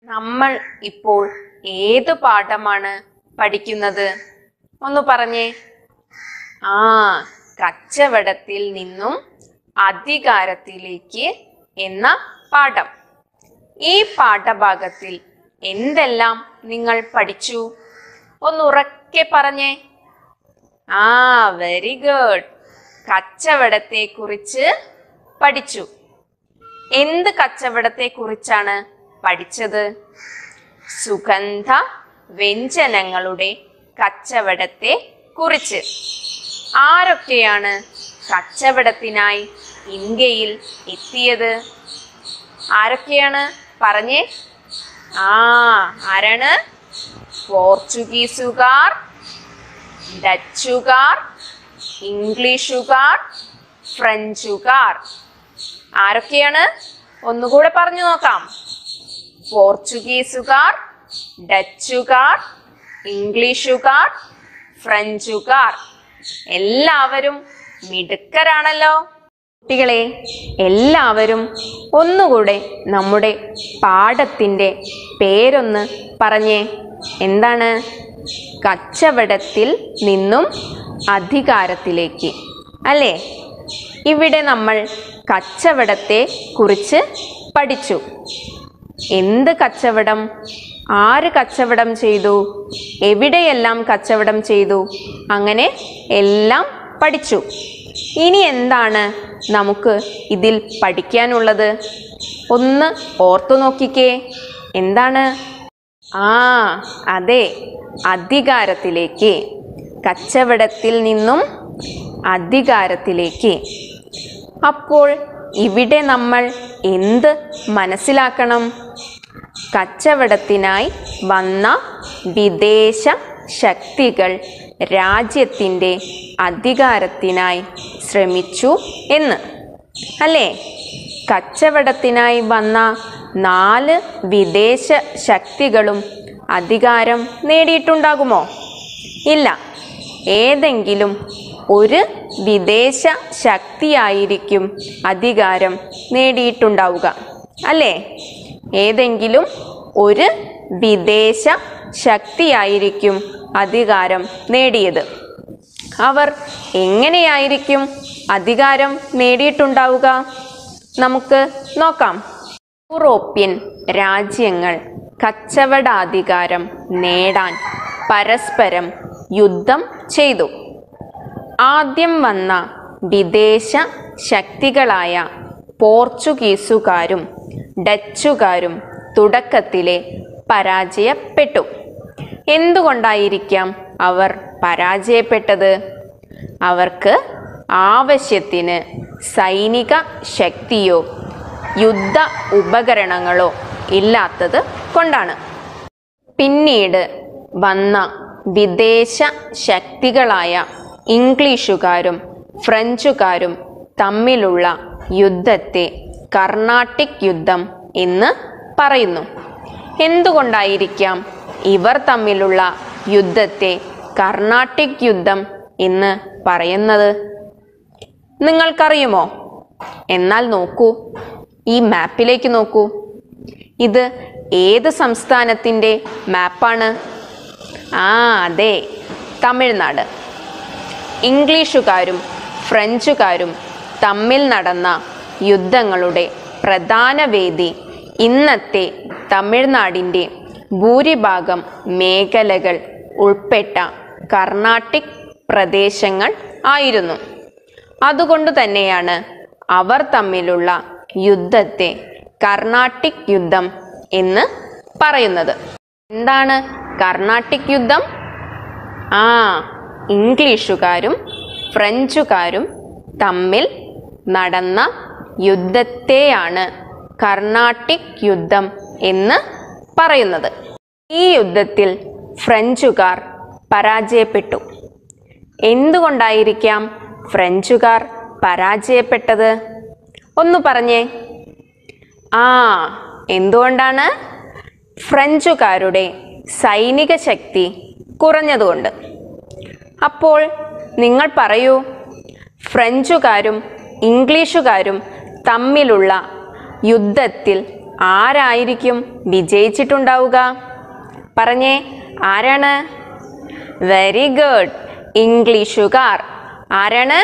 നമ്മൾ ഇപ്പോൾ ഏത് പാഠമാണ് പഠിക്കുന്നത് ഒന്ന് പറഞ്ഞേ ആ കച്ചവടത്തിൽ നിന്നും അധികാരത്തിലേക്ക് എന്ന പാഠം ഈ പാഠഭാഗത്തിൽ എന്തെല്ലാം നിങ്ങൾ പഠിച്ചു ഒന്ന് ഉറക്കെ പറഞ്ഞേ ആ വെരി ഗുഡ് കച്ചവടത്തെ കുറിച്ച് പഠിച്ചു എന്ത് കച്ചവടത്തെ കുറിച്ചാണ് പഠിച്ചത് സുഗന്ധ വ്യഞ്ജനങ്ങളുടെ കച്ചവടത്തെ കുറിച്ച് ആരൊക്കെയാണ് കച്ചവടത്തിനായി ഇന്ത്യയിൽ എത്തിയത് ആരൊക്കെയാണ് പറഞ്ഞേ ആ ആരാണ് പോർച്ചുഗീസുകാർ ഡച്ചുകാർ ഇംഗ്ലീഷുകാർ ഫ്രഞ്ചുകാർ ആരൊക്കെയാണ് ഒന്നുകൂടെ പറഞ്ഞു നോക്കാം പോർച്ചുഗീസുകാർ ഡച്ചുകാർ ഇംഗ്ലീഷുകാർ ഫ്രഞ്ചുകാർ എല്ലാവരും മിടുക്കരാണല്ലോ കുട്ടികളെ എല്ലാവരും ഒന്നുകൂടെ നമ്മുടെ പാഠത്തിൻ്റെ പേരൊന്ന് പറഞ്ഞേ എന്താണ് കച്ചവടത്തിൽ നിന്നും അധികാരത്തിലേക്ക് അല്ലേ ഇവിടെ നമ്മൾ കച്ചവടത്തെ കുറിച്ച് പഠിച്ചു എന്ത് കച്ചവടം ആര് കച്ചവടം ചെയ്തു എവിടെയെല്ലാം കച്ചവടം ചെയ്തു അങ്ങനെ എല്ലാം പഠിച്ചു ഇനി എന്താണ് നമുക്ക് ഇതിൽ പഠിക്കാനുള്ളത് ഒന്ന് ഓർത്തു നോക്കിക്കേ എന്താണ് ആ അതെ അധികാരത്തിലേക്ക് കച്ചവടത്തിൽ നിന്നും അധികാരത്തിലേക്ക് അപ്പോൾ ഇവിടെ നമ്മൾ എന്ത് മനസ്സിലാക്കണം കച്ചവടത്തിനായി വന്ന വിദേശ ശക്തികൾ രാജ്യത്തിൻ്റെ അധികാരത്തിനായി ശ്രമിച്ചു എന്ന് അല്ലേ കച്ചവടത്തിനായി വന്ന നാല് വിദേശ ശക്തികളും അധികാരം നേടിയിട്ടുണ്ടാകുമോ ഇല്ല ഏതെങ്കിലും ഒരു വിദേശ ശക്തിയായിരിക്കും അധികാരം നേടിയിട്ടുണ്ടാവുക അല്ലേ ഏതെങ്കിലും ഒരു വിദേശ ശക്തിയായിരിക്കും അധികാരം നേടിയത് അവർ എങ്ങനെയായിരിക്കും അധികാരം നേടിയിട്ടുണ്ടാവുക നമുക്ക് നോക്കാം യൂറോപ്യൻ രാജ്യങ്ങൾ കച്ചവടാധികാരം നേടാൻ പരസ്പരം യുദ്ധം ചെയ്തു ആദ്യം വന്ന വിദേശ ശക്തികളായ പോർച്ചുഗീസുകാരും ഡച്ചുകാരും തുടക്കത്തിലെ പരാജയപ്പെട്ടു എന്തുകൊണ്ടായിരിക്കാം അവർ പരാജയപ്പെട്ടത് അവർക്ക് ആവശ്യത്തിന് സൈനിക ശക്തിയോ യുദ്ധ ഉപകരണങ്ങളോ ഇല്ലാത്തത് കൊണ്ടാണ് പിന്നീട് വന്ന വിദേശ ശക്തികളായ ഇംഗ്ലീഷുകാരും ഫ്രഞ്ചുകാരും തമ്മിലുള്ള യുദ്ധത്തെ കർണാട്ടിക് യുദ്ധം എന്ന് പറയുന്നു എന്തുകൊണ്ടായിരിക്കാം ഇവർ തമ്മിലുള്ള യുദ്ധത്തെ കർണാട്ടിക് യുദ്ധം എന്ന് പറയുന്നത് നിങ്ങൾക്കറിയുമോ എന്നാൽ നോക്കൂ ഈ മാപ്പിലേക്ക് നോക്കൂ ഇത് ഏത് സംസ്ഥാനത്തിൻ്റെ മാപ്പാണ് ആ അതെ തമിഴ്നാട് ഇംഗ്ലീഷുകാരും ഫ്രഞ്ചുകാരും തമ്മിൽ നടന്ന യുദ്ധങ്ങളുടെ പ്രധാന വേദി ഇന്നത്തെ തമിഴ്നാടിൻ്റെ ഭൂരിഭാഗം മേഖലകൾ ഉൾപ്പെട്ട കർണാട്ടിക് പ്രദേശങ്ങൾ ആയിരുന്നു അതുകൊണ്ട് തന്നെയാണ് അവർ തമ്മിലുള്ള യുദ്ധത്തെ കർണാട്ടിക് യുദ്ധം എന്ന് പറയുന്നത് എന്താണ് കർണാട്ടിക് യുദ്ധം ആ ഇംഗ്ലീഷുകാരും ഫ്രഞ്ചുകാരും തമ്മിൽ നടന്ന യുദ്ധത്തെയാണ് കർണാട്ടിക് യുദ്ധം എന്ന് പറയുന്നത് ഈ യുദ്ധത്തിൽ ഫ്രഞ്ചുകാർ പരാജയപ്പെട്ടു എന്തുകൊണ്ടായിരിക്കാം ഫ്രഞ്ചുകാർ പരാജയപ്പെട്ടത് ഒന്ന് പറഞ്ഞേ ആ എന്തുകൊണ്ടാണ് ഫ്രഞ്ചുകാരുടെ സൈനിക ശക്തി കുറഞ്ഞതുകൊണ്ട് അപ്പോൾ നിങ്ങൾ പറയൂ ഫ്രഞ്ചുകാരും ഇംഗ്ലീഷുകാരും തമ്മിലുള്ള യുദ്ധത്തിൽ ആരായിരിക്കും വിജയിച്ചിട്ടുണ്ടാവുക പറഞ്ഞേ ആരാണ് വെരി ഗുഡ് ഇംഗ്ലീഷുകാർ ആരാണ്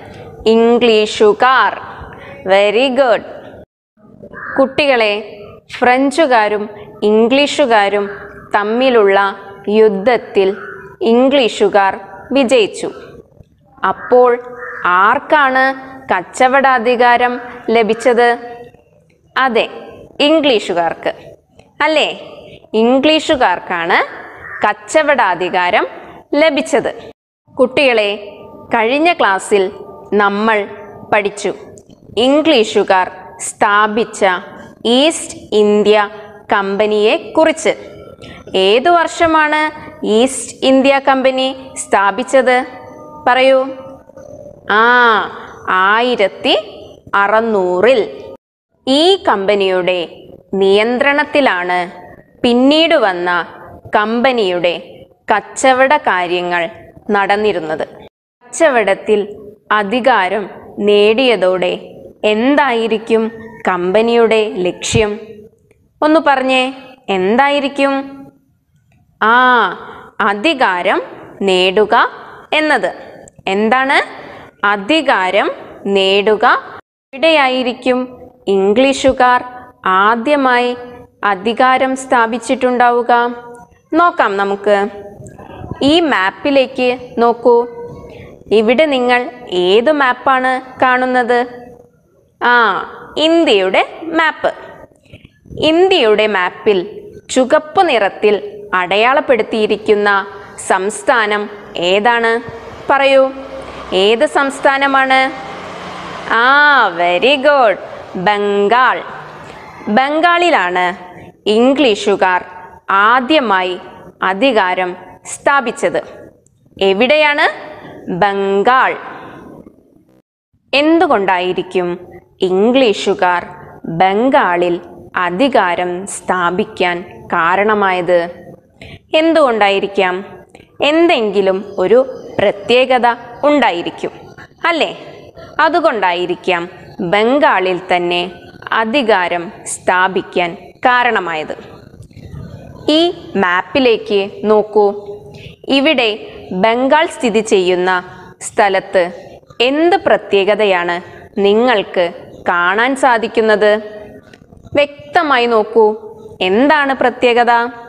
ഇംഗ്ലീഷുകാർ വെരി ഗുഡ് കുട്ടികളെ ഫ്രഞ്ചുകാരും ഇംഗ്ലീഷുകാരും തമ്മിലുള്ള യുദ്ധത്തിൽ ഇംഗ്ലീഷുകാർ വിജയിച്ചു അപ്പോൾ ആർക്കാണ് കച്ചവടാധികാരം ലഭിച്ചത് അതെ ഇംഗ്ലീഷുകാർക്ക് അല്ലേ ഇംഗ്ലീഷുകാർക്കാണ് കച്ചവടാധികാരം ലഭിച്ചത് കുട്ടികളെ കഴിഞ്ഞ ക്ലാസ്സിൽ നമ്മൾ പഠിച്ചു ഇംഗ്ലീഷുകാർ സ്ഥാപിച്ച ഈസ്റ്റ് ഇന്ത്യ കമ്പനിയെ കുറിച്ച് ഏതു വർഷമാണ് ഈസ്റ്റ് ഇന്ത്യ കമ്പനി സ്ഥാപിച്ചത് പറയൂ ആ ആയിരത്തി അറുന്നൂറിൽ ഈ കമ്പനിയുടെ നിയന്ത്രണത്തിലാണ് പിന്നീട് വന്ന കമ്പനിയുടെ കച്ചവട കാര്യങ്ങൾ നടന്നിരുന്നത് കച്ചവടത്തിൽ അധികാരം നേടിയതോടെ എന്തായിരിക്കും കമ്പനിയുടെ ലക്ഷ്യം ഒന്ന് പറഞ്ഞേ എന്തായിരിക്കും ആ അധികാരം നേടുക എന്നത് എന്താണ് അധികാരം നേടുക എവിടെയായിരിക്കും ഇംഗ്ലീഷുകാർ ആദ്യമായി അധികാരം സ്ഥാപിച്ചിട്ടുണ്ടാവുക നോക്കാം നമുക്ക് ഈ മാപ്പിലേക്ക് നോക്കൂ ഇവിടെ നിങ്ങൾ ഏത് മാപ്പാണ് കാണുന്നത് ആ ഇന്ത്യയുടെ മാപ്പ് ഇന്ത്യയുടെ മാപ്പിൽ ചുവപ്പ് നിറത്തിൽ അടയാളപ്പെടുത്തിയിരിക്കുന്ന സംസ്ഥാനം ഏതാണ് പറയൂ ഏത് സംസ്ഥാനമാണ് ആ വെരി ഗുഡ് ബംഗാൾ ബംഗാളിലാണ് ഇംഗ്ലീഷുകാർ ആദ്യമായി അധികാരം സ്ഥാപിച്ചത് എവിടെയാണ് ബംഗാൾ എന്തുകൊണ്ടായിരിക്കും ഇംഗ്ലീഷുകാർ ബംഗാളിൽ അധികാരം സ്ഥാപിക്കാൻ കാരണമായത് എന്തുകൊണ്ടായിരിക്കാം എന്തെങ്കിലും ഒരു പ്രത്യേകത ഉണ്ടായിരിക്കും അല്ലേ അതുകൊണ്ടായിരിക്കാം ബംഗാളിൽ തന്നെ അധികാരം സ്ഥാപിക്കാൻ കാരണമായത് ഈ മാപ്പിലേക്ക് നോക്കൂ ഇവിടെ ബംഗാൾ സ്ഥിതി ചെയ്യുന്ന സ്ഥലത്ത് എന്ത് പ്രത്യേകതയാണ് നിങ്ങൾക്ക് കാണാൻ സാധിക്കുന്നത് വ്യക്തമായി നോക്കൂ എന്താണ് പ്രത്യേകത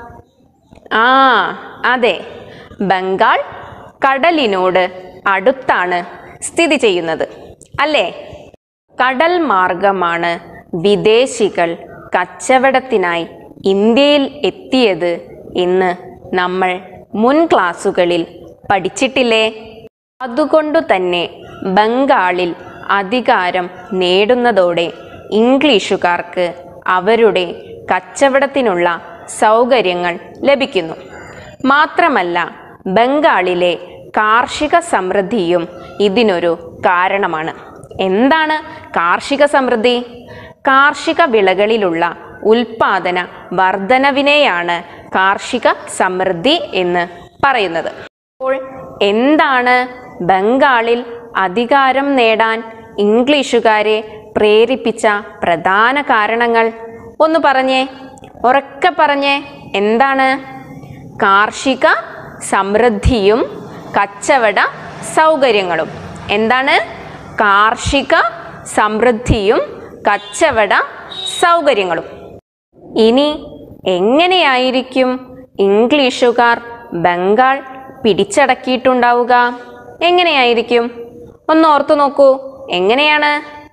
ആ അതെ ബംഗാൾ കടലിനോട് അടുത്താണ് സ്ഥിതി ചെയ്യുന്നത് അല്ലേ കടൽ മാർഗമാണ് വിദേശികൾ കച്ചവടത്തിനായി ഇന്ത്യയിൽ എത്തിയത് എന്ന് നമ്മൾ മുൻ ക്ലാസുകളിൽ പഠിച്ചിട്ടില്ലേ അതുകൊണ്ടു തന്നെ ബംഗാളിൽ അധികാരം നേടുന്നതോടെ ഇംഗ്ലീഷുകാർക്ക് അവരുടെ കച്ചവടത്തിനുള്ള സൗകര്യങ്ങൾ ലഭിക്കുന്നു മാത്രമല്ല ബംഗാളിലെ കാർഷിക സമൃദ്ധിയും ഇതിനൊരു കാരണമാണ് എന്താണ് കാർഷിക സമൃദ്ധി കാർഷിക വിളകളിലുള്ള ഉൽപാദന വർധനവിനെയാണ് കാർഷിക സമൃദ്ധി എന്ന് പറയുന്നത് അപ്പോൾ എന്താണ് ബംഗാളിൽ അധികാരം നേടാൻ ഇംഗ്ലീഷുകാരെ പ്രേരിപ്പിച്ച പ്രധാന കാരണങ്ങൾ ഒന്ന് പറഞ്ഞേ ഉറക്കെ പറഞ്ഞേ എന്താണ് കാർഷിക സമൃദ്ധിയും കച്ചവട സൗകര്യങ്ങളും എന്താണ് കാർഷിക സമൃദ്ധിയും കച്ചവട സൗകര്യങ്ങളും ഇനി എങ്ങനെയായിരിക്കും ഇംഗ്ലീഷുകാർ ബംഗാൾ പിടിച്ചടക്കിയിട്ടുണ്ടാവുക എങ്ങനെയായിരിക്കും ഒന്ന് ഓർത്തു നോക്കൂ എങ്ങനെയാണ്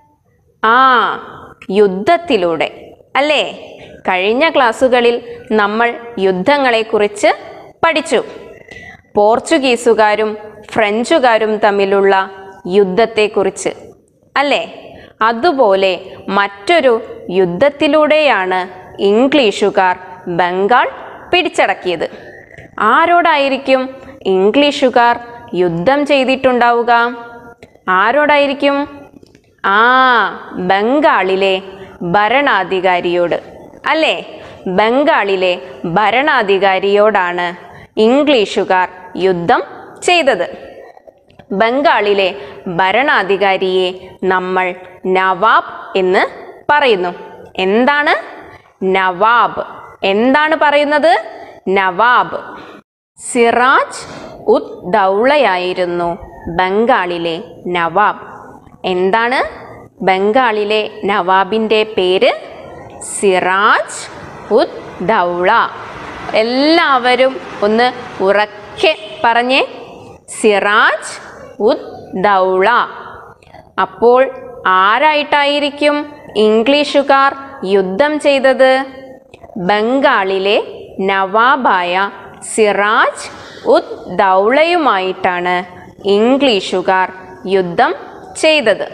ആ യുദ്ധത്തിലൂടെ അല്ലേ കഴിഞ്ഞ ക്ലാസ്സുകളിൽ നമ്മൾ യുദ്ധങ്ങളെക്കുറിച്ച് പഠിച്ചു പോർച്ചുഗീസുകാരും ഫ്രഞ്ചുകാരും തമ്മിലുള്ള യുദ്ധത്തെക്കുറിച്ച് അല്ലേ അതുപോലെ മറ്റൊരു യുദ്ധത്തിലൂടെയാണ് ഇംഗ്ലീഷുകാർ ബംഗാൾ പിടിച്ചടക്കിയത് ആരോടായിരിക്കും ഇംഗ്ലീഷുകാർ യുദ്ധം ചെയ്തിട്ടുണ്ടാവുക ആരോടായിരിക്കും ആ ബംഗാളിലെ ഭരണാധികാരിയോട് അല്ലേ ബംഗാളിലെ ഭരണാധികാരിയോടാണ് ഇംഗ്ലീഷുകാർ യുദ്ധം ചെയ്തത് ബംഗാളിലെ ഭരണാധികാരിയെ നമ്മൾ നവാബ് എന്ന് പറയുന്നു എന്താണ് നവാബ് എന്താണ് പറയുന്നത് നവാബ് സിറാജ് ഉദ് ദൗളയായിരുന്നു ബംഗാളിലെ നവാബ് എന്താണ് ബംഗാളിലെ നവാബിൻ്റെ പേര് സിറാജ് ഉദ് ദൗള എല്ലാവരും ഒന്ന് ഉറക്കെ പറഞ്ഞേ സിറാജ് ഉദ് ദൗള അപ്പോൾ ആരായിട്ടായിരിക്കും ഇംഗ്ലീഷുകാർ യുദ്ധം ചെയ്തത് ബംഗാളിലെ നവാബായ സിറാജ് ഉദ് ദൗളയുമായിട്ടാണ് ഇംഗ്ലീഷുകാർ യുദ്ധം ചെയ്തത്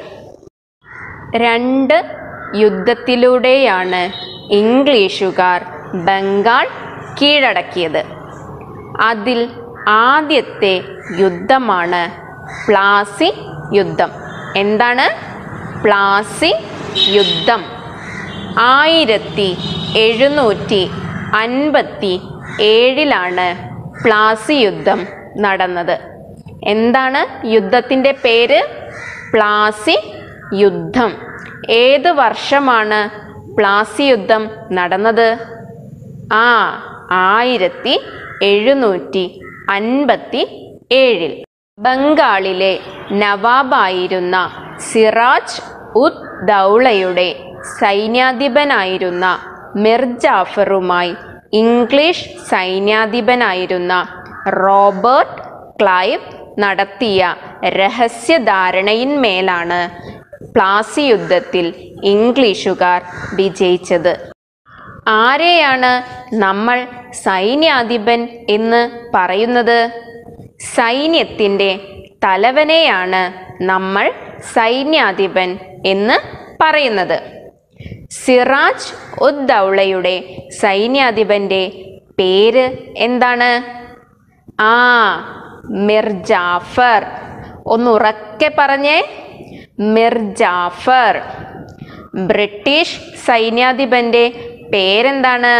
രണ്ട് യുദ്ധത്തിലൂടെയാണ് ഇംഗ്ലീഷുകാർ ബംഗാൾ കീഴടക്കിയത് അതിൽ ആദ്യത്തെ യുദ്ധമാണ് പ്ലാസി യുദ്ധം എന്താണ് പ്ലാസി യുദ്ധം ആയിരത്തി എഴുന്നൂറ്റി അൻപത്തി ഏഴിലാണ് പ്ലാസി യുദ്ധം നടന്നത് എന്താണ് യുദ്ധത്തിൻ്റെ പേര് പ്ലാസി യുദ്ധം ഏത് വർഷമാണ് പ്ലാസി യുദ്ധം നടന്നത് ആ ആയിരത്തി എഴുന്നൂറ്റി അൻപത്തി ഏഴിൽ ബംഗാളിലെ നവാബായിരുന്ന സിറാജ് ഉദ് ദൗളയുടെ സൈന്യാധിപനായിരുന്ന മിർ ജാഫറുമായി ഇംഗ്ലീഷ് സൈന്യാധിപനായിരുന്ന റോബർട്ട് ക്ലൈവ് നടത്തിയ രഹസ്യധാരണയിന്മേലാണ് പ്ലാസി യുദ്ധത്തിൽ ഇംഗ്ലീഷുകാർ വിജയിച്ചത് ആരെയാണ് നമ്മൾ സൈന്യാധിപൻ എന്ന് പറയുന്നത് സൈന്യത്തിൻ്റെ തലവനെയാണ് നമ്മൾ സൈന്യാധിപൻ എന്ന് പറയുന്നത് സിറാജ് ഉദ് ദൗളയുടെ സൈന്യാധിപൻ്റെ പേര് എന്താണ് ആ മിർ ജാഫർ ഒന്ന് ഉറക്കെ പറഞ്ഞേ മിർ ജാഫർ ബ്രിട്ടീഷ് സൈന്യാധിപൻ്റെ പേരെന്താണ്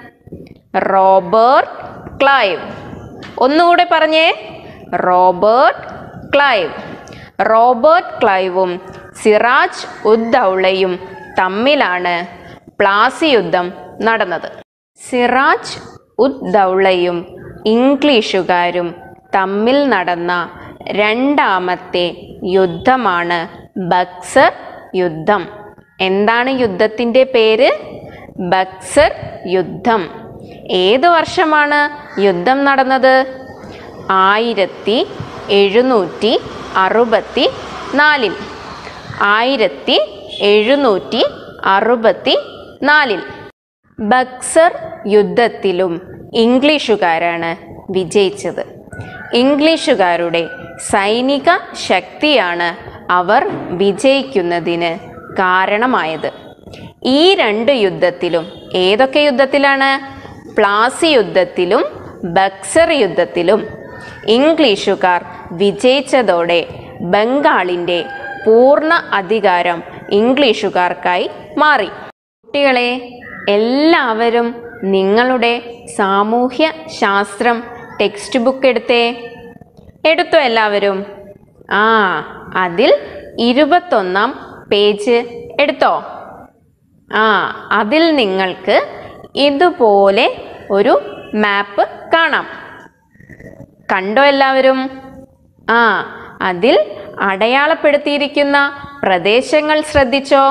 റോബർട്ട് ക്ലൈവ് ഒന്നുകൂടെ പറഞ്ഞേ റോബർട്ട് ക്ലൈവ് റോബർട്ട് ക്ലൈവും സിറാജ് ഉദ് ദൗളയും തമ്മിലാണ് പ്ലാസി യുദ്ധം നടന്നത് സിറാജ് ഉദ് ദൗളയും ഇംഗ്ലീഷുകാരും തമ്മിൽ നടന്ന രണ്ടാമത്തെ യുദ്ധമാണ് ബക്സർ യുദ്ധം എന്താണ് യുദ്ധത്തിൻ്റെ പേര് ബക്സർ യുദ്ധം ഏത് വർഷമാണ് യുദ്ധം നടന്നത് ആയിരത്തി എഴുന്നൂറ്റി അറുപത്തി നാലിൽ ആയിരത്തി എഴുന്നൂറ്റി അറുപത്തി നാലിൽ ബക്സർ യുദ്ധത്തിലും ഇംഗ്ലീഷുകാരാണ് വിജയിച്ചത് ഇംഗ്ലീഷുകാരുടെ സൈനിക ശക്തിയാണ് അവർ വിജയിക്കുന്നതിന് കാരണമായത് ഈ രണ്ട് യുദ്ധത്തിലും ഏതൊക്കെ യുദ്ധത്തിലാണ് പ്ലാസി യുദ്ധത്തിലും ബക്സർ യുദ്ധത്തിലും ഇംഗ്ലീഷുകാർ വിജയിച്ചതോടെ ബംഗാളിൻ്റെ പൂർണ്ണ അധികാരം ഇംഗ്ലീഷുകാർക്കായി മാറി കുട്ടികളെ എല്ലാവരും നിങ്ങളുടെ സാമൂഹ്യ ശാസ്ത്രം ടെക്സ്റ്റ് ബുക്ക് എടുത്തേ എടുത്തോ എല്ലാവരും ആ അതിൽ ഇരുപത്തൊന്നാം പേജ് എടുത്തോ ആ അതിൽ നിങ്ങൾക്ക് ഇതുപോലെ ഒരു മാപ്പ് കാണാം കണ്ടോ എല്ലാവരും ആ അതിൽ അടയാളപ്പെടുത്തിയിരിക്കുന്ന പ്രദേശങ്ങൾ ശ്രദ്ധിച്ചോ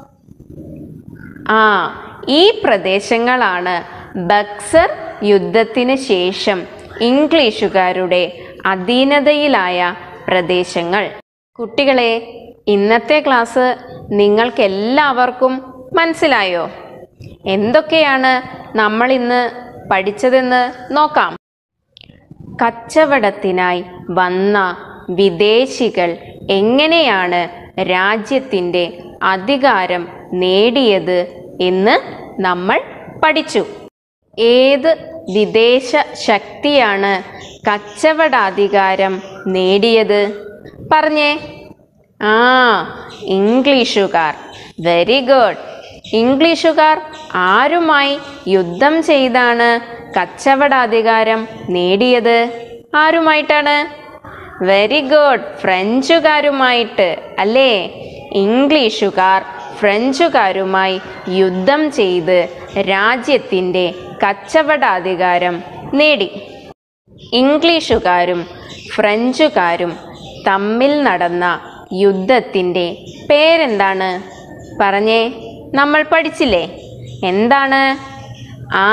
ആ ഈ പ്രദേശങ്ങളാണ് ബക്സർ യുദ്ധത്തിന് ശേഷം ഇംഗ്ലീഷുകാരുടെ അധീനതയിലായ പ്രദേശങ്ങൾ കുട്ടികളെ ഇന്നത്തെ ക്ലാസ് നിങ്ങൾക്കെല്ലാവർക്കും മനസ്സിലായോ എന്തൊക്കെയാണ് നമ്മൾ ഇന്ന് പഠിച്ചതെന്ന് നോക്കാം കച്ചവടത്തിനായി വന്ന വിദേശികൾ എങ്ങനെയാണ് രാജ്യത്തിൻ്റെ അധികാരം നേടിയത് എന്ന് നമ്മൾ പഠിച്ചു ഏത് വിദേശ ശക്തിയാണ് കച്ചവടാധികാരം നേടിയത് പറഞ്ഞേ ആ ഇംഗ്ലീഷുകാർ വെരി ഗുഡ് ഇംഗ്ലീഷുകാർ ആരുമായി യുദ്ധം ചെയ്താണ് കച്ചവടാധികാരം നേടിയത് ആരുമായിട്ടാണ് വെരി ഗുഡ് ഫ്രഞ്ചുകാരുമായിട്ട് അല്ലേ ഇംഗ്ലീഷുകാർ ഫ്രഞ്ചുകാരുമായി യുദ്ധം ചെയ്ത് രാജ്യത്തിൻ്റെ കച്ചവടാധികാരം നേടി ഇംഗ്ലീഷുകാരും ഫ്രഞ്ചുകാരും തമ്മിൽ നടന്ന യുദ്ധത്തിൻ്റെ പേരെന്താണ് പറഞ്ഞേ നമ്മൾ പഠിച്ചില്ലേ എന്താണ് ആ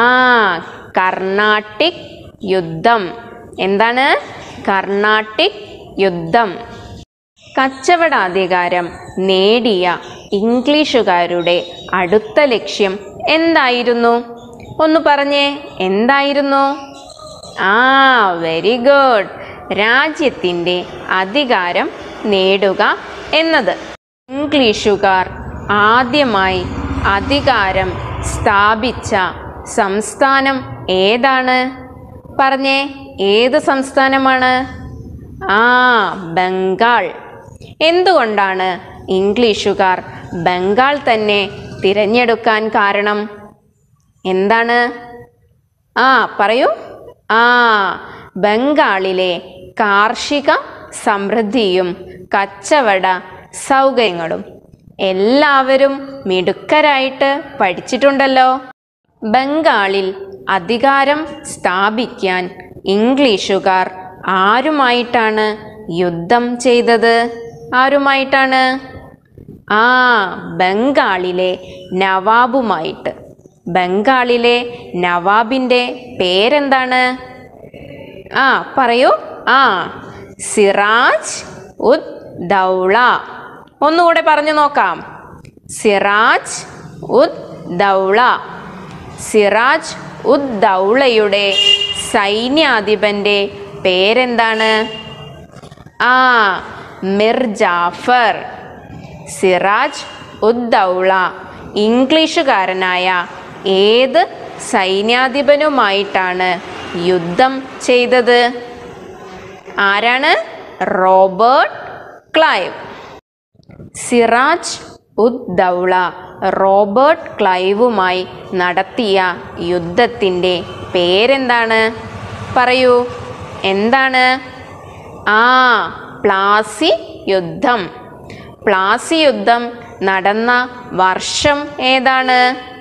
കർണാട്ടിക് യുദ്ധം എന്താണ് കർണാട്ടിക് യുദ്ധം കച്ചവടാധികാരം നേടിയ ഇംഗ്ലീഷുകാരുടെ അടുത്ത ലക്ഷ്യം എന്തായിരുന്നു ഒന്ന് പറഞ്ഞേ എന്തായിരുന്നു ആ വെരി ഗുഡ് രാജ്യത്തിൻ്റെ അധികാരം നേടുക എന്നത് ഇംഗ്ലീഷുകാർ ആദ്യമായി അധികാരം സ്ഥാപിച്ച സംസ്ഥാനം ഏതാണ് പറഞ്ഞേ ഏത് സംസ്ഥാനമാണ് ആ ബംഗാൾ എന്തുകൊണ്ടാണ് ഇംഗ്ലീഷുകാർ ബംഗാൾ തന്നെ തിരഞ്ഞെടുക്കാൻ കാരണം എന്താണ് ആ പറയൂ ആ ബംഗാളിലെ കാർഷിക സമൃദ്ധിയും കച്ചവട സൗകര്യങ്ങളും എല്ലാവരും മിടുക്കരായിട്ട് പഠിച്ചിട്ടുണ്ടല്ലോ ബംഗാളിൽ അധികാരം സ്ഥാപിക്കാൻ ഇംഗ്ലീഷുകാർ ആരുമായിട്ടാണ് യുദ്ധം ചെയ്തത് ആരുമായിട്ടാണ് ആ ബംഗാളിലെ നവാബുമായിട്ട് ബംഗാളിലെ നവാബിൻ്റെ പേരെന്താണ് ആ പറയൂ ആ സിറാജ് ഉദ് ദൗള ഒന്നുകൂടെ പറഞ്ഞു നോക്കാം സിറാജ് ഉദ് ദൗള സിറാജ് ഉദ് ദൗളയുടെ സൈന്യാധിപൻ്റെ പേരെന്താണ് ആ മിർ ജാഫർ സിറാജ് ഉദ് ദൗള ഇംഗ്ലീഷുകാരനായ ഏത് സൈന്യാധിപനുമായിട്ടാണ് യുദ്ധം ചെയ്തത് ആരാണ് റോബർട്ട് ക്ലൈവ് സിറാജ് ഉദ് ദൗള റോബർട്ട് ക്ലൈവുമായി നടത്തിയ യുദ്ധത്തിൻ്റെ പേരെന്താണ് പറയൂ എന്താണ് ആ പ്ലാസി യുദ്ധം പ്ലാസി യുദ്ധം നടന്ന വർഷം ഏതാണ്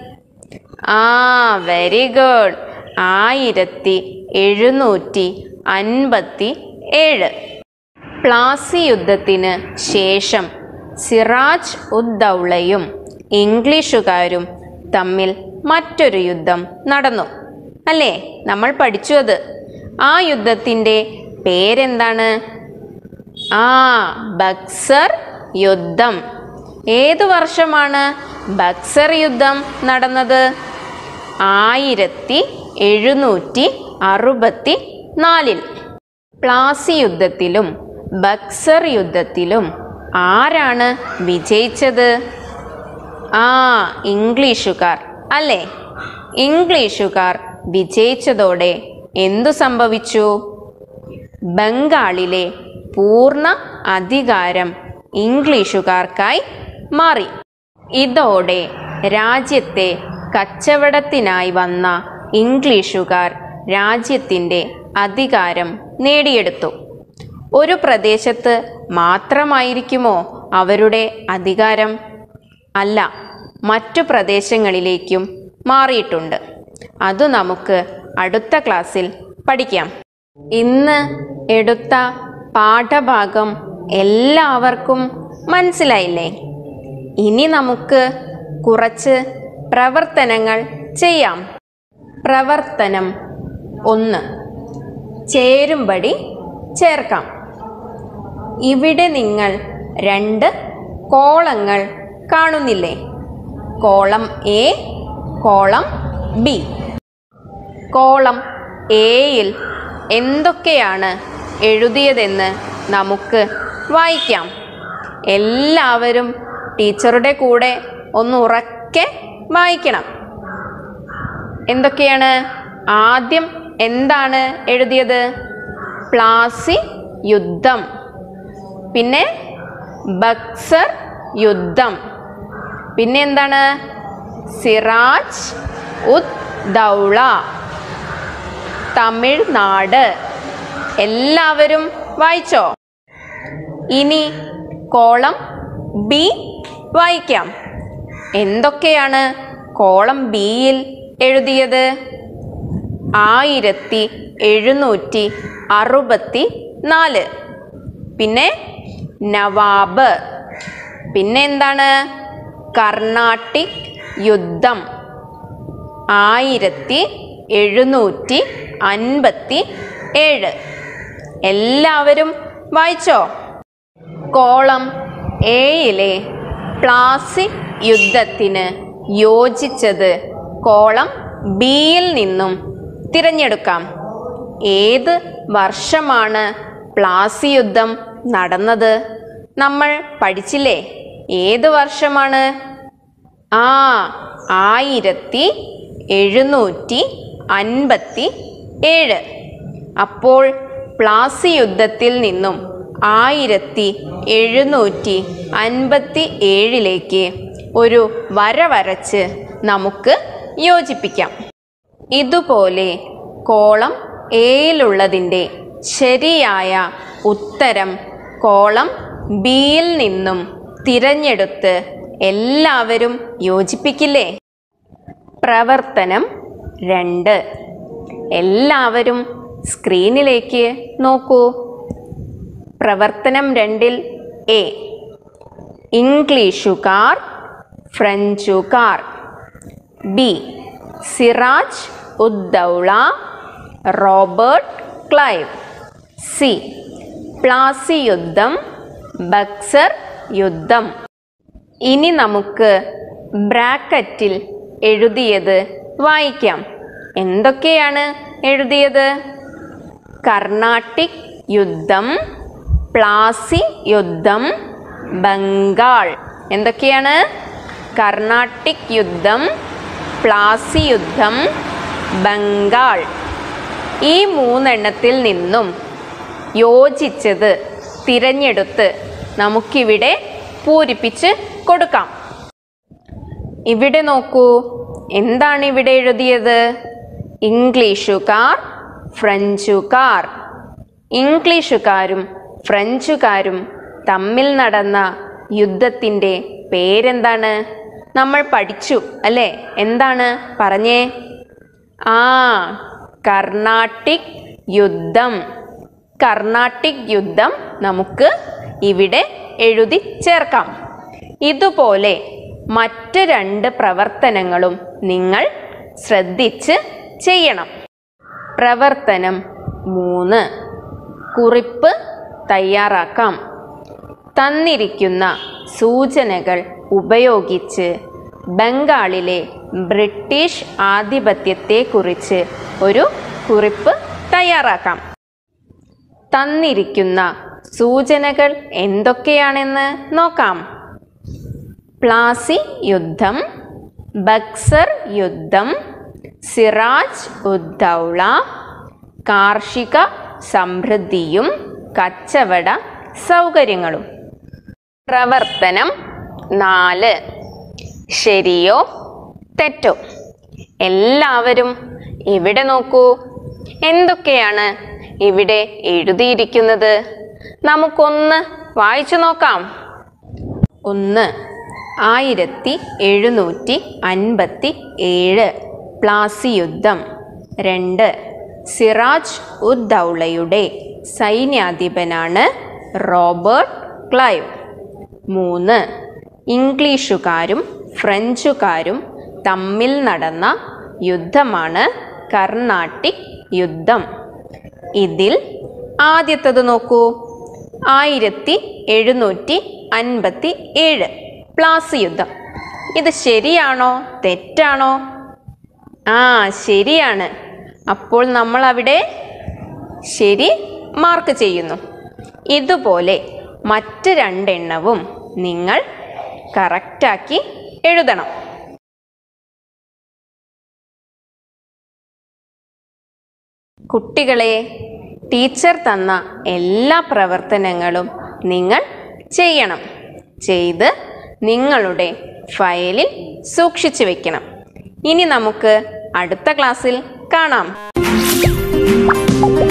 ആ വെരി ഗുഡ് ആയിരത്തി എഴുന്നൂറ്റി അൻപത്തി ഏഴ് പ്ലാസി യുദ്ധത്തിന് ശേഷം സിറാജ് ഉദ്ദൗളയും ഇംഗ്ലീഷുകാരും തമ്മിൽ മറ്റൊരു യുദ്ധം നടന്നു അല്ലേ നമ്മൾ പഠിച്ചു അത് ആ യുദ്ധത്തിൻ്റെ പേരെന്താണ് ആ ബക്സർ യുദ്ധം ഏതു വർഷമാണ് ബക്സർ യുദ്ധം നടന്നത് ആയിരത്തി എഴുന്നൂറ്റി അറുപത്തി നാലിൽ പ്ലാസി യുദ്ധത്തിലും ബക്സർ യുദ്ധത്തിലും ആരാണ് വിജയിച്ചത് ആ ഇംഗ്ലീഷുകാർ അല്ലേ ഇംഗ്ലീഷുകാർ വിജയിച്ചതോടെ എന്തു സംഭവിച്ചു ബംഗാളിലെ പൂർണ്ണ അധികാരം ഇംഗ്ലീഷുകാർക്കായി മാറി ഇതോടെ രാജ്യത്തെ കച്ചവടത്തിനായി വന്ന ഇംഗ്ലീഷുകാർ രാജ്യത്തിൻ്റെ അധികാരം നേടിയെടുത്തു ഒരു പ്രദേശത്ത് മാത്രമായിരിക്കുമോ അവരുടെ അധികാരം അല്ല മറ്റു പ്രദേശങ്ങളിലേക്കും മാറിയിട്ടുണ്ട് അത് നമുക്ക് അടുത്ത ക്ലാസ്സിൽ പഠിക്കാം ഇന്ന് എടുത്ത പാഠഭാഗം എല്ലാവർക്കും മനസ്സിലായില്ലേ ഇനി നമുക്ക് കുറച്ച് പ്രവർത്തനങ്ങൾ ചെയ്യാം പ്രവർത്തനം ഒന്ന് ചേരുംപടി ചേർക്കാം ഇവിടെ നിങ്ങൾ രണ്ട് കോളങ്ങൾ കാണുന്നില്ലേ column A column B column എയിൽ എന്തൊക്കെയാണ് എഴുതിയതെന്ന് നമുക്ക് വായിക്കാം എല്ലാവരും ടീച്ചറുടെ കൂടെ ഒന്ന് ഉറക്കെ വായിക്കണം എന്തൊക്കെയാണ് ആദ്യം എന്താണ് എഴുതിയത് പ്ലാസി യുദ്ധം പിന്നെ ബക്സർ യുദ്ധം പിന്നെ എന്താണ് സിറാജ് ഉദ് ദൗള തമിഴ്നാട് എല്ലാവരും വായിച്ചോ ഇനി കോളം ബി വായിക്കാം എന്തൊക്കെയാണ് കോളം ബിയിൽ എഴുതിയത് ആയിരത്തി എഴുന്നൂറ്റി അറുപത്തി നാല് പിന്നെ നവാബ് പിന്നെ എന്താണ് കർണാട്ടിക് യുദ്ധം ആയിരത്തി എഴുന്നൂറ്റി അൻപത്തി ഏഴ് എല്ലാവരും വായിച്ചോ കോളം എയിലെ പ്ലാസി യുദ്ധത്തിന് യോജിച്ചത് കോളം ബിയിൽ നിന്നും തിരഞ്ഞെടുക്കാം ഏത് വർഷമാണ് പ്ലാസി യുദ്ധം നടന്നത് നമ്മൾ പഠിച്ചില്ലേ ഏത് വർഷമാണ് ആ ആയിരത്തി എഴുന്നൂറ്റി അൻപത്തി ഏഴ് അപ്പോൾ പ്ലാസി യുദ്ധത്തിൽ നിന്നും ആയിരത്തി എഴുന്നൂറ്റി അൻപത്തി ഏഴിലേക്ക് ഒരു വര വരച്ച് നമുക്ക് യോജിപ്പിക്കാം ഇതുപോലെ കോളം എയിലുള്ളതിൻ്റെ ശരിയായ ഉത്തരം കോളം ബിയിൽ നിന്നും തിരഞ്ഞെടുത്ത് എല്ലാവരും യോജിപ്പിക്കില്ലേ പ്രവർത്തനം രണ്ട് എല്ലാവരും സ്ക്രീനിലേക്ക് നോക്കൂ പ്രവർത്തനം രണ്ടിൽ എ ഇംഗ്ലീഷുകാർ ഫ്രഞ്ചുകാർ B Siraj Uddaula Robert Clive C Plassey യുദ്ധം ബക്സർ യുദ്ധം ഇനി നമുക്ക് ബ്രാക്കറ്റിൽ എഴുതിയത് വായിക്കാം എന്തൊക്കെയാണ് എഴുതിയത് കർണാട്ടിക് യുദ്ധം പ്ലാസി യുദ്ധം ബംഗാൾ എന്തൊക്കെയാണ് കർണാട്ടിക് യുദ്ധം പ്ലാസി യുദ്ധം ബംഗാൾ ഈ മൂന്നെണ്ണത്തിൽ നിന്നും യോജിച്ചത് തിരഞ്ഞെടുത്ത് നമുക്കിവിടെ പൂരിപ്പിച്ച് കൊടുക്കാം ഇവിടെ നോക്കൂ എന്താണ് ഇവിടെ എഴുതിയത് ഇംഗ്ലീഷുകാർ ഫ്രഞ്ചുകാർ ഇംഗ്ലീഷുകാരും ഫ്രഞ്ചുകാരും തമ്മിൽ നടന്ന യുദ്ധത്തിൻ്റെ പേരെന്താണ് നമ്മൾ പഠിച്ചു അല്ലേ എന്താണ് പറഞ്ഞേ ആ കർണാട്ടിക് യുദ്ധം കർണാട്ടിക് യുദ്ധം നമുക്ക് ഇവിടെ എഴുതി ചേർക്കാം ഇതുപോലെ മറ്റ് രണ്ട് പ്രവർത്തനങ്ങളും നിങ്ങൾ ശ്രദ്ധിച്ച് ചെയ്യണം പ്രവർത്തനം മൂന്ന് കുറിപ്പ് തയ്യാറാക്കാം തന്നിരിക്കുന്ന സൂചനകൾ ഉപയോഗിച്ച് ബംഗാളിലെ ബ്രിട്ടീഷ് ആധിപത്യത്തെക്കുറിച്ച് ഒരു കുറിപ്പ് തയ്യാറാക്കാം തന്നിരിക്കുന്ന സൂചനകൾ എന്തൊക്കെയാണെന്ന് നോക്കാം പ്ലാസി യുദ്ധം ബക്സർ യുദ്ധം സിറാജ് ഉദ്ദൗള കാർഷിക സമൃദ്ധിയും കച്ചവട സൗകര്യങ്ങളും പ്രവർത്തനം നാല് ശരിയോ തെറ്റോ എല്ലാവരും ഇവിടെ നോക്കൂ എന്തൊക്കെയാണ് ഇവിടെ എഴുതിയിരിക്കുന്നത് നമുക്കൊന്ന് വായിച്ചു നോക്കാം ഒന്ന് ആയിരത്തി എഴുന്നൂറ്റി അൻപത്തി ഏഴ് പ്ലാസി യുദ്ധം രണ്ട് സിറാജ് ഉദ്ദൗളയുടെ സൈന്യാധിപനാണ് റോബർട്ട് ക്ലൈവ് മൂന്ന് ഇംഗ്ലീഷുകാരും ഫ്രഞ്ചുകാരും തമ്മിൽ നടന്ന യുദ്ധമാണ് കർണാട്ടിക് യുദ്ധം ഇതിൽ ആദ്യത്തത് നോക്കൂ ആയിരത്തി എഴുന്നൂറ്റി അൻപത്തി ഏഴ് പ്ലാസി യുദ്ധം ഇത് ശരിയാണോ തെറ്റാണോ ആ ശരിയാണ് അപ്പോൾ നമ്മൾ അവിടെ ശരി മാർക്ക് ചെയ്യുന്നു ഇതുപോലെ മറ്റ് രണ്ടെണ്ണവും നിങ്ങൾ കറക്റ്റാക്കി എഴുതണം കുട്ടികളെ ടീച്ചർ തന്ന എല്ലാ പ്രവർത്തനങ്ങളും നിങ്ങൾ ചെയ്യണം ചെയ്ത് നിങ്ങളുടെ ഫയലിൽ സൂക്ഷിച്ചു വെക്കണം ഇനി നമുക്ക് അടുത്ത ക്ലാസ്സിൽ കാണാം